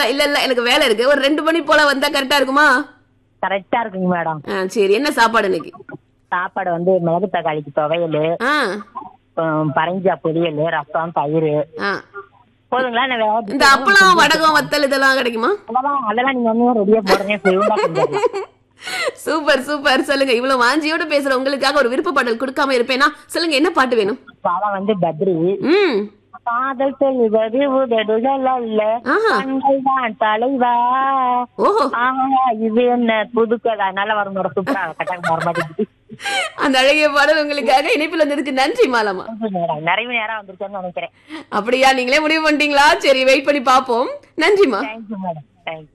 இல்ல இல்ல எனக்கு வேலை இருக்கு ஒரு ரெண்டு மணி போல வந்தா கரெக்டா இருக்குமா கரெக்டா இருக்குங்க மேடம் ஆ, சரி என்ன சாப்பாடு இன்னைக்கு சாப்பாடு வந்து மிளகு தக்காளிக்கு துவையல் ஆ பரஞ்சா பொரியல் ரசம் தயிர் ஆ போதுங்களா நான் வேற இந்த அப்பளம் வடகம் வத்தல் இதெல்லாம் கிடைக்குமா அதெல்லாம் அதெல்லாம் நீங்க வந்து ரெடியா போடுறேன் செய்வா சூப்பர் சூப்பர் சொல்லுங்க இவ்வளவு வாஞ்சியோட பேசுற உங்களுக்காக ஒரு விருப்ப பாடல் கொடுக்காம இருப்பேனா சொல்லுங்க என்ன பாட்டு வேணும் படம் வந்து பத்ரி ம் காதல் சொல்லுவது உதடுகள் அல்ல ஆஹா. கண்கள் தான் தலைவா ஓஹோ ஆமா இது என்ன புதுக்கதை நல்லா வரும் மேடம் சூப்பரா கட்டாங்க வர மாட்டேங்குது அந்த அழகிய பாடல் உங்களுக்காக இணைப்பில் வந்ததுக்கு நன்றி மாலாமா மேடம் நிறைய நேரம் வந்துருச்சேன்னு நினைக்கிறேன் அப்படியா நீங்களே முடிவு பண்ணிட்டீங்களா சரி வெயிட் பண்ணி பாப்போம் நன்றிமா தேங்க்யூ மேடம் தேங்க்யூ